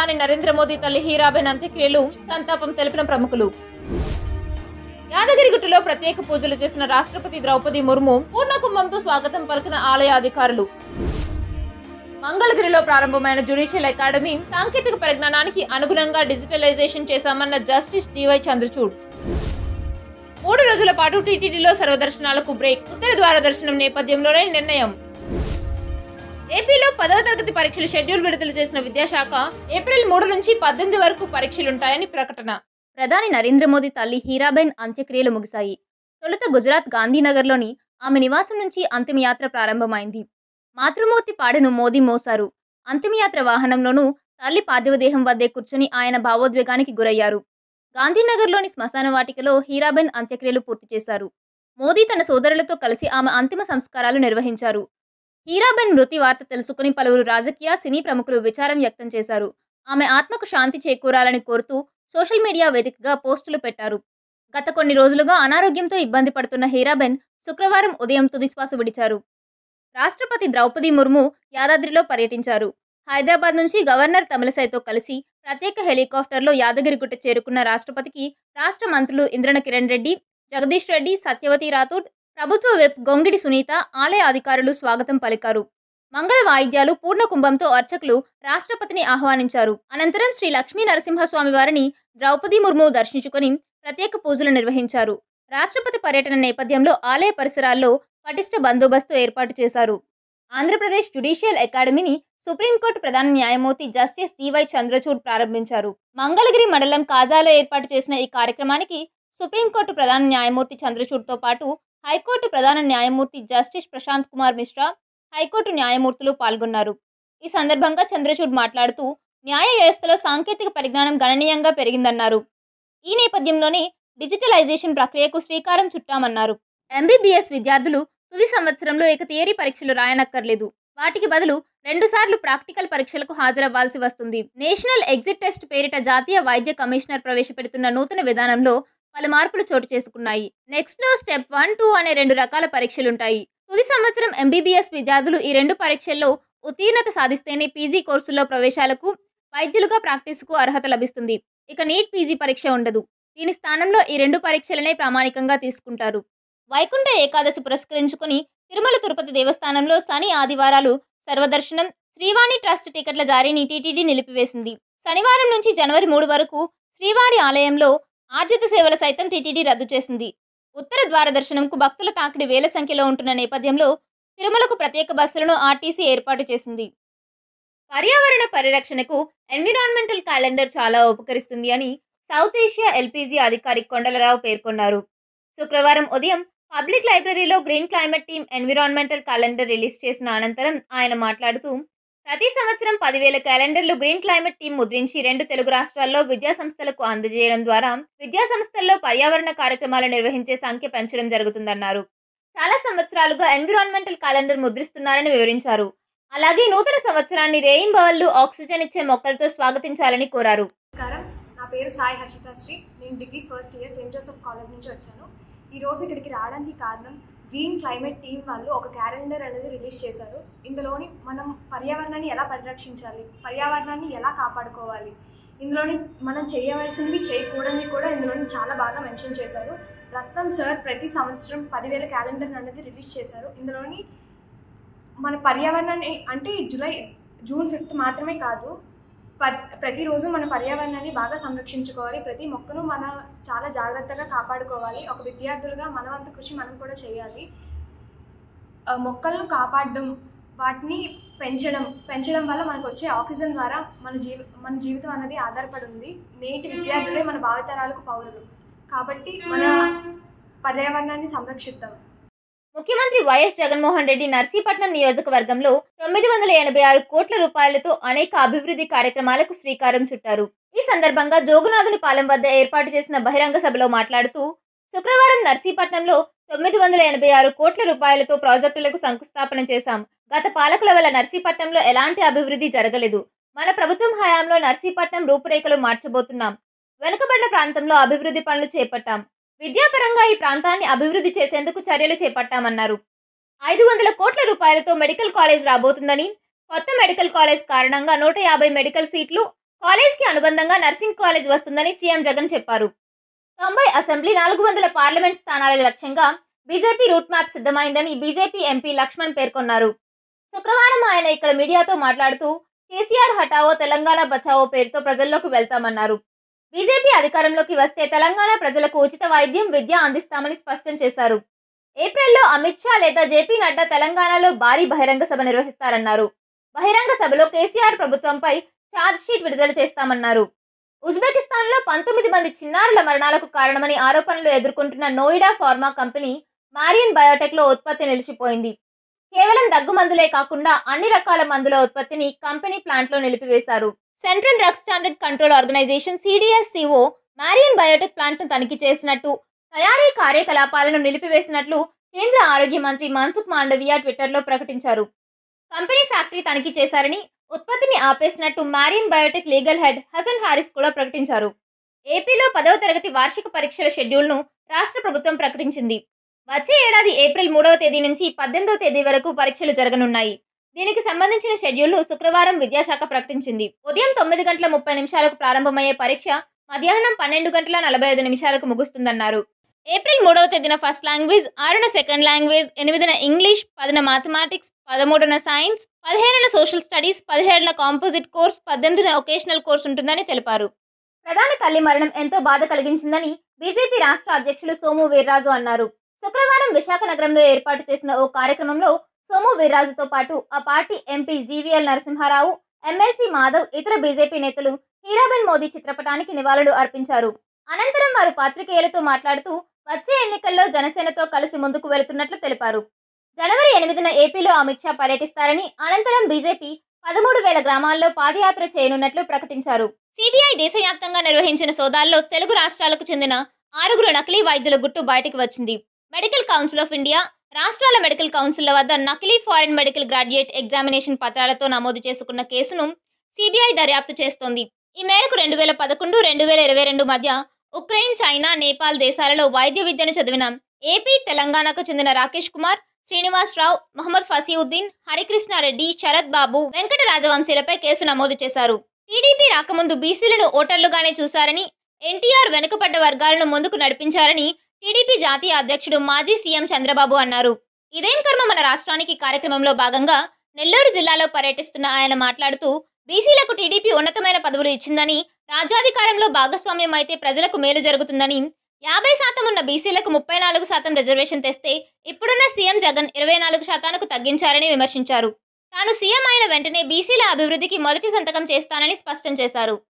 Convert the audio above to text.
ప్రధాని నరేంద్ర మోదీ తల్లి హీరాబెన్ అంత్యక్రియలు సంతాపం తెలిపిన ప్రముఖులు యాదగిరిగుట్టలో ప్రత్యేక పూజలు చేసిన రాష్ట్రపతి ద్రౌపది ముర్ము పూర్ణ కుంభంతో స్వాగతం పలికిన ఆలయ అధికారులు మంగళగిరిలో ప్రారంభమైన జ్యుడిషియల్ అకాడమీ సాంకేతిక పరిజ్ఞానానికి అనుగుణంగా డిజిటలైజేషన్ చేశామన్న జస్టిస్ డివై చంద్రచూడ్ మూడు రోజుల పాటు టీటీడీలో సర్వదర్శనాలకు బ్రేక్ ఉత్తర ద్వార దర్శనం నేపథ్యంలోనే నిర్ణయం ఏపీలో పదవ తరగతి పరీక్షల షెడ్యూల్ విడుదల చేసిన విద్యాశాఖ ఏప్రిల్ మూడు నుంచి పద్దెనిమిది వరకు పరీక్షలుంటాయని ప్రకటన ప్రధాని నరేంద్ర మోదీ తల్లి హీరాబెన్ అంత్యక్రియలు ముగిశాయి తొలుత గుజరాత్ గాంధీనగర్లోని ఆమె నివాసం నుంచి అంతిమయాత్ర ప్రారంభమైంది మాతృమూర్తి పాడెను మోదీ మోసారు అంతిమయాత్ర వాహనంలోనూ తల్లి పార్థివదేహం వద్దే కూర్చొని ఆయన భావోద్వేగానికి గురయ్యారు గాంధీనగర్లోని శ్మశాన వాటికలో హీరాబెన్ అంత్యక్రియలు పూర్తి చేశారు మోదీ తన సోదరులతో కలిసి ఆమె అంతిమ సంస్కారాలు నిర్వహించారు హీరాబెన్ మృతి వార్త తెలుసుకుని పలువురు రాజకీయ సినీ ప్రముఖులు విచారం వ్యక్తం చేశారు ఆమె ఆత్మకు శాంతి చేకూరాలని కోరుతూ సోషల్ మీడియా వేదికగా పోస్టులు పెట్టారు గత కొన్ని రోజులుగా అనారోగ్యంతో ఇబ్బంది పడుతున్న హీరాబెన్ శుక్రవారం ఉదయం తుదిశ్వాస విడిచారు రాష్ట్రపతి ద్రౌపది ముర్ము యాదాద్రిలో పర్యటించారు హైదరాబాద్ నుంచి గవర్నర్ తమిళసైతో కలిసి ప్రత్యేక హెలికాప్టర్లో యాదగిరిగుట్ట చేరుకున్న రాష్ట్రపతికి రాష్ట్ర మంత్రులు ఇంద్రన కిరణ్ రెడ్డి జగదీష్ రెడ్డి సత్యవతి రాథోడ్ ప్రభుత్వ విప్ గొంగిడి సునీత ఆలయ అధికారులు స్వాగతం పలికారు మంగళ వాయిద్యాలు పూర్ణ కుంభంతో అర్చకులు రాష్ట్రపతిని ఆహ్వానించారు అనంతరం శ్రీ లక్ష్మీ నరసింహస్వామి వారిని ద్రౌపది ముర్ము దర్శించుకొని ప్రత్యేక పూజలు నిర్వహించారు రాష్ట్రపతి పర్యటన నేపథ్యంలో ఆలయ పరిసరాల్లో పటిష్ట బందోబస్తు ఏర్పాటు చేశారు ఆంధ్రప్రదేశ్ జ్యుడిషియల్ అకాడమీని సుప్రీంకోర్టు ప్రధాన న్యాయమూర్తి జస్టిస్ డివై చంద్రచూడ్ ప్రారంభించారు మంగళగిరి మండలం కాజాలో ఏర్పాటు చేసిన ఈ కార్యక్రమానికి సుప్రీంకోర్టు ప్రధాన న్యాయమూర్తి చంద్రచూడ్తో పాటు హైకోర్టు ప్రధాన న్యాయమూర్తి జస్టిస్ ప్రశాంత్ కుమార్ మిశ్రా హైకోర్టు న్యాయమూర్తులు పాల్గొన్నారు ఈ సందర్భంగా చంద్రచూడ్ మాట్లాడుతూ న్యాయ వ్యవస్థలో సాంకేతిక పరిజ్ఞానం గణనీయంగా పెరిగిందన్నారు ఈ నేపథ్యంలోనే డిజిటలైజేషన్ ప్రక్రియకు శ్రీకారం చుట్టామన్నారు ఎంబీబీఎస్ విద్యార్థులు తుది సంవత్సరంలో ఇక థియరీ పరీక్షలు రాయనక్కర్లేదు వాటికి బదులు రెండుసార్లు ప్రాక్టికల్ పరీక్షలకు హాజరవ్వాల్సి వస్తుంది నేషనల్ ఎగ్జిట్ టెస్ట్ పేరిట జాతీయ వైద్య కమిషనర్ ప్రవేశపెడుతున్న నూతన విధానంలో పలు మార్పులు చోటు చేసుకున్నాయి నెక్స్ట్ లో స్టెప్ వన్ టూ అనే రెండు రకాల పరీక్షలుంటాయి తుది సంవత్సరం ఎంబీబీఎస్ విద్యార్థులు ఈ రెండు పరీక్షల్లో ఉత్తీర్ణత సాధిస్తేనే పీజీ కోర్సుల్లో ప్రవేశాలకు వైద్యులుగా ప్రాక్టీస్కు అర్హత లభిస్తుంది ఇక నీట్ పీజీ పరీక్ష ఉండదు దీని స్థానంలో ఈ రెండు పరీక్షలనే ప్రామాణికంగా తీసుకుంటారు వైకుంఠ ఏకాదశి పురస్కరించుకుని తిరుమల తిరుపతి దేవస్థానంలో శని ఆదివారాలు సర్వదర్శనం శ్రీవాణి ట్రస్ట్ టికెట్ల జారీని టీటీడీ నిలిపివేసింది శనివారం నుంచి జనవరి మూడు వరకు శ్రీవారి ఆలయంలో ఆర్జిత సేవలు సైతం టీటీడీ రద్దు చేసింది ఉత్తర ద్వార దర్శనంకు భక్తుల తాకిడి వేల సంఖ్యలో ఉంటున్న నేపథ్యంలో తిరుమలకు ప్రత్యేక బస్సులను ఆర్టీసీ ఏర్పాటు చేసింది పర్యావరణ పరిరక్షణకు ఎన్విరాన్మెంటల్ క్యాలెండర్ చాలా ఉపకరిస్తుంది అని సౌత్ ఏషియా ఎల్పీజీ అధికారి కొండలరావు పేర్కొన్నారు శుక్రవారం ఉదయం పబ్లిక్ లైబ్రరీలో green climate team environmental calendar release చేసిన అనంతరం ఆయన మాట్లాడుతూ ప్రతి సంవత్సరం పదివేల క్యాలెండర్లు గ్రీన్ క్లైమేట్ టీం ముద్రించి రెండు తెలుగు రాష్ట్రాల్లో విద్యా సంస్థలకు అందజేయడం ద్వారా విద్యా సంస్థల్లో పర్యావరణ కార్యక్రమాలు నిర్వహించే సంఖ్య పెంచడం జరుగుతుందన్నారు చాలా సంవత్సరాలుగా ఎన్విరాన్మెంటల్ క్యాలెండర్ ముద్రిస్తున్నారని వివరించారు అలాగే నూతన సంవత్సరాన్ని రేయింబవళ్లు ఆక్సిజన్ ఇచ్చే మొక్కలతో స్వాగతించాలని కోరారు నమస్కారం నా పేరు సాయి హర్షితాశ్రీ నేను degree first year Saint Joseph College నుంచి వచ్చాను ఈ రోజు ఇక్కడికి రావడానికి కారణం గ్రీన్ క్లైమేట్ టీమ్ వాళ్ళు ఒక క్యాలెండర్ అనేది రిలీజ్ చేశారు ఇందులోని మనం పర్యావరణాన్ని ఎలా పరిరక్షించాలి పర్యావరణాన్ని ఎలా కాపాడుకోవాలి ఇందులోని మనం చేయవలసినవి చేయకూడనివి కూడా ఇందులోని చాలా బాగా మెన్షన్ చేశారు రత్నం సార్ ప్రతి సంవత్సరం పదివేల క్యాలెండర్ అనేది రిలీజ్ చేశారు ఇందులోని మన పర్యావరణాన్ని అంటే జూలై జూన్ ఫిఫ్త్ మాత్రమే కాదు పర్ ప్రతిరోజు మన పర్యావరణాన్ని బాగా సంరక్షించుకోవాలి ప్రతి మొక్కను మన చాలా జాగ్రత్తగా కాపాడుకోవాలి ఒక విద్యార్థులుగా మన వంతు కృషి మనం కూడా చేయాలి ఆ, మొక్కలను కాపాడడం వాటిని పెంచడం పెంచడం వల్ల మనకు వచ్చే ఆక్సిజన్ ద్వారా మన జీవి మన జీవితం అనేది ఆధారపడి ఉంది నేటి విద్యార్థులే మన భావితరాలకు పౌరులు కాబట్టి మన పర్యావరణాన్ని సంరక్షిద్దాం ముఖ్యమంత్రి వైఎస్ జగన్మోహన్ రెడ్డి నర్సీపట్నం నియోజకవర్గంలో తొమ్మిది వందల ఎనభై ఆరు కోట్ల రూపాయలతో అనేక అభివృద్ధి కార్యక్రమాలకు శ్రీకారం చుట్టారు ఈ సందర్భంగా జోగునాథుని పాలెం వద్ద ఏర్పాటు చేసిన బహిరంగ సభలో మాట్లాడుతూ శుక్రవారం నర్సీపట్నంలో తొమ్మిది వందల ఎనభై ఆరు కోట్ల రూపాయలతో ప్రాజెక్టులకు శంకుస్థాపన చేశాం గత పాలకుల వల్ల నర్సీపట్నంలో ఎలాంటి అభివృద్ధి జరగలేదు మన ప్రభుత్వం హయాంలో నర్సీపట్నం రూపురేఖలు మార్చబోతున్నాం వెనుకబడిన ప్రాంతంలో అభివృద్ధి పనులు చేపట్టాం విద్యాపరంగా ఈ ప్రాంతాన్ని అభివృద్ధి చేసేందుకు చర్యలు చేపట్టామన్నారు ఐదు వందల కోట్ల రూపాయలతో మెడికల్ కాలేజ్ రాబోతుందని కొత్త మెడికల్ కాలేజ్ కారణంగా నూట యాభై మెడికల్ సీట్లు కాలేజ్కి అనుబంధంగా నర్సింగ్ కాలేజ్ వస్తుందని సీఎం జగన్ చెప్పారు తొంభై అసెంబ్లీ నాలుగు వందల పార్లమెంట్ స్థానాల లక్ష్యంగా బీజేపీ రూట్ మ్యాప్ సిద్ధమైందని బీజేపీ ఎంపీ లక్ష్మణ్ పేర్కొన్నారు శుక్రవారం ఆయన ఇక్కడ మీడియాతో మాట్లాడుతూ కేసీఆర్ హటావో తెలంగాణ బచావో పేరుతో ప్రజల్లోకి వెళ్తామన్నారు బీజేపీ అధికారంలోకి వస్తే తెలంగాణ ప్రజలకు ఉచిత వైద్యం విద్య అందిస్తామని స్పష్టం చేశారు ఏప్రిల్లో అమిత్ షా లేదా జేపీ నడ్డా తెలంగాణలో భారీ బహిరంగ సభ నిర్వహిస్తారన్నారు బహిరంగ సభలో కేసీఆర్ ప్రభుత్వంపై ఛార్జ్ షీట్ విడుదల చేస్తామన్నారు ఉజ్బెకిస్తాన్లో పంతొమ్మిది మంది చిన్నారుల మరణాలకు కారణమని ఆరోపణలు ఎదుర్కొంటున్న నోయిడా ఫార్మా కంపెనీ మారియన్ బయోటెక్లో ఉత్పత్తి నిలిచిపోయింది కేవలం దగ్గు మందులే కాకుండా అన్ని రకాల మందుల ఉత్పత్తిని కంపెనీ ప్లాంట్లో నిలిపివేశారు central drug standard control organization CDSCO Marion biotech ప్లాంట్ను తనిఖీ చేసినట్టు తయారీ కార్యకలాపాలను నిలిపివేసినట్లు కేంద్ర ఆరోగ్య మంత్రి మన్సుఖ్ మాండవియా ట్విట్టర్లో ప్రకటించారు కంపెనీ ఫ్యాక్టరీ తనిఖీ చేశారని ఉత్పత్తిని ఆపేసినట్టు Marion biotech legal head Hasan Harris కూడా ప్రకటించారు ఏపీలో పదవ తరగతి వార్షిక పరీక్షల షెడ్యూల్ను రాష్ట్ర ప్రభుత్వం ప్రకటించింది వచ్చే ఏడాది ఏప్రిల్ మూడవ తేదీ నుంచి పద్దెనిమిదవ తేదీ వరకు పరీక్షలు జరగనున్నాయి దీనికి సంబంధించిన షెడ్యూల్ను శుక్రవారం విద్యాశాఖ ప్రకటించింది ఉదయం తొమ్మిది గంటల ముప్పై నిమిషాలకు ప్రారంభమయ్యే పరీక్ష మధ్యాహ్నం పన్నెండు గంటల నలభై ఐదు నిమిషాలకు ముగుస్తుందన్నారు ఏప్రిల్ మూడవ తేదీన ఫస్ట్ లాంగ్వేజ్ ఆరున సెకండ్ లాంగ్వేజ్ ఎనిమిదిన ఇంగ్లీష్ పదిన మ్యాథమెటిక్స్ పదమూడున సైన్స్ పదిహేనున సోషల్ స్టడీస్ పదిహేడున కాంపోజిట్ కోర్స్ పద్దెనిమిదిన ఒకేషనల్ కోర్స్ ఉంటుందని తెలిపారు ప్రధాని తల్లి మరణం ఎంతో బాధ కలిగించిందని బీజేపీ రాష్ట్ర అధ్యక్షులు సోము వీర్రాజు అన్నారు శుక్రవారం విశాఖ నగరంలో ఏర్పాటు చేసిన ఓ కార్యక్రమంలో సోము వీర్రాజుతో పాటు ఆ party MP GVL Narasimha Rao MLC Madhav ఇతర బీజేపీ నేతలు హీరాబెన్ మోదీ చిత్రపటానికి నివాళులు అర్పించారు అనంతరం వారు పాత్రికేయులతో మాట్లాడుతూ వచ్చే ఎన్నికల్లో జనసేనతో కలిసి ముందుకు వెళుతున్నట్లు తెలిపారు జనవరి ఎనిమిదిన ఏపీలో అమిత్ షా పర్యటిస్తారని అనంతరం బీజేపీ పదమూడు వేల గ్రామాల్లో పాదయాత్ర చేయనున్నట్లు ప్రకటించారు సిబిఐ దేశవ్యాప్తంగా నిర్వహించిన సోదాల్లో తెలుగు రాష్ట్రాలకు చెందిన ఆరుగురు నకిలీ వైద్యుల గుట్టు బయటకు వచ్చింది మెడికల్ కౌన్సిల్ ఆఫ్ ఇండియా రాష్ట్రాల మెడికల్ కౌన్సిల్ల వద్ద నకిలీ ఫారిన్ మెడికల్ గ్రాడ్యుయేట్ ఎగ్జామినేషన్ పత్రాలతో నమోదు చేసుకున్న కేసును సిబిఐ దర్యాప్తు చేస్తోంది ఈ మేరకు రెండు వేల పదకొండు రెండు వేల ఇరవై రెండు మధ్య ఉక్రెయిన్ చైనా నేపాల్ దేశాలలో వైద్య విద్యను చదివిన ఏపీ తెలంగాణకు చెందిన రాకేష్ కుమార్ శ్రీనివాసరావు మహమ్మద్ ఫసీవుద్దీన్ హరికృష్ణారెడ్డి శరత్ బాబు వెంకట రాజవంశీలపై కేసు నమోదు చేశారు టీడీపీ రాకముందు బీసీలను ఓటర్లుగానే చూశారని ఎన్టీఆర్ వెనుకబడ్డ వర్గాలను ముందుకు నడిపించారని టీడీపీ జాతీయ అధ్యక్షుడు మాజీ సీఎం చంద్రబాబు అన్నారు ఇదేం కర్మ మన రాష్ట్రానికి కార్యక్రమంలో భాగంగా నెల్లూరు జిల్లాలో పర్యటిస్తున్న ఆయన మాట్లాడుతూ బీసీలకు టీడీపీ ఉన్నతమైన పదవులు ఇచ్చిందని రాజ్యాధికారంలో భాగస్వామ్యం అయితే ప్రజలకు మేలు జరుగుతుందని యాభై శాతం ఉన్న బీసీలకు ముప్పై నాలుగు శాతం రిజర్వేషన్ తెస్తే ఇప్పుడున్న సీఎం జగన్ ఇరవై నాలుగు శాతానికి తగ్గించారని విమర్శించారు తాను సీఎం అయిన వెంటనే బీసీల అభివృద్ధికి మొదటి సంతకం చేస్తానని స్పష్టం చేశారు